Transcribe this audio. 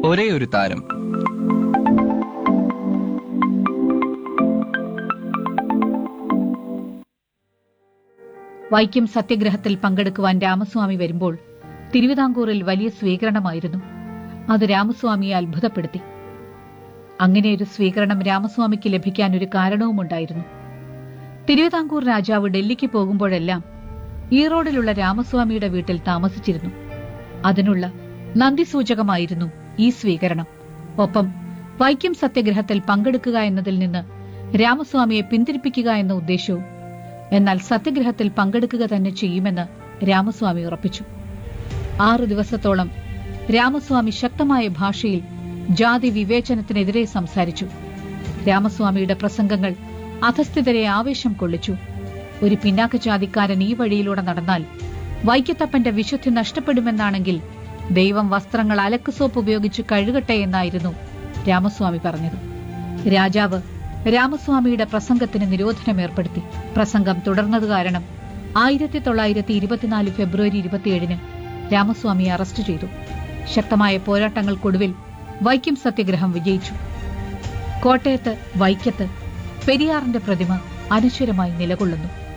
ഒരേ ഒരു താരം വൈക്കം സത്യഗ്രഹത്തിൽ പങ്കെടുക്കുവാൻ രാമസ്വാമി വരുമ്പോൾ തിരുവിതാംകൂറിൽ വലിയ സ്വീകരണമായിരുന്നു അത് രാമസ്വാമിയെ അത്ഭുതപ്പെടുത്തി അങ്ങനെയൊരു സ്വീകരണം രാമസ്വാമിക്ക് ലഭിക്കാൻ ഒരു കാരണവുമുണ്ടായിരുന്നു തിരുവിതാംകൂർ രാജാവ് ഡൽഹിക്ക് പോകുമ്പോഴെല്ലാം ഈറോഡിലുള്ള രാമസ്വാമിയുടെ വീട്ടിൽ താമസിച്ചിരുന്നു അതിനുള്ള നന്ദിസൂചകമായിരുന്നു ഈ സ്വീകരണം ഒപ്പം വൈക്കം സത്യഗ്രഹത്തിൽ പങ്കെടുക്കുക എന്നതിൽ നിന്ന് രാമസ്വാമിയെ പിന്തിരിപ്പിക്കുക എന്ന ഉദ്ദേശവും എന്നാൽ സത്യഗ്രഹത്തിൽ പങ്കെടുക്കുക തന്നെ ചെയ്യുമെന്ന് രാമസ്വാമി ഉറപ്പിച്ചു ആറു ദിവസത്തോളം രാമസ്വാമി ശക്തമായ ഭാഷയിൽ ജാതി വിവേചനത്തിനെതിരെ സംസാരിച്ചു രാമസ്വാമിയുടെ പ്രസംഗങ്ങൾ അധസ്ഥിതരെ ആവേശം കൊള്ളിച്ചു ഒരു പിന്നാക്ക ജാതിക്കാരൻ ഈ വഴിയിലൂടെ നടന്നാൽ വൈക്കത്തപ്പന്റെ വിശുദ്ധി നഷ്ടപ്പെടുമെന്നാണെങ്കിൽ ദൈവം വസ്ത്രങ്ങൾ അലക്ക് സോപ്പ് ഉപയോഗിച്ച് കഴുകട്ടെ എന്നായിരുന്നു രാമസ്വാമി പറഞ്ഞത് രാജാവ് രാമസ്വാമിയുടെ പ്രസംഗത്തിന് നിരോധനം ഏർപ്പെടുത്തി പ്രസംഗം തുടർന്നത് കാരണം ആയിരത്തി തൊള്ളായിരത്തി ഇരുപത്തിനാല് ഫെബ്രുവരി ഇരുപത്തിയേഴിന് രാമസ്വാമിയെ അറസ്റ്റ് ചെയ്തു ശക്തമായ പോരാട്ടങ്ങൾക്കൊടുവിൽ വൈക്കം സത്യഗ്രഹം വിജയിച്ചു കോട്ടയത്ത് വൈക്കത്ത് പെരിയാറിന്റെ പ്രതിമ അനശ്വരമായി നിലകൊള്ളുന്നു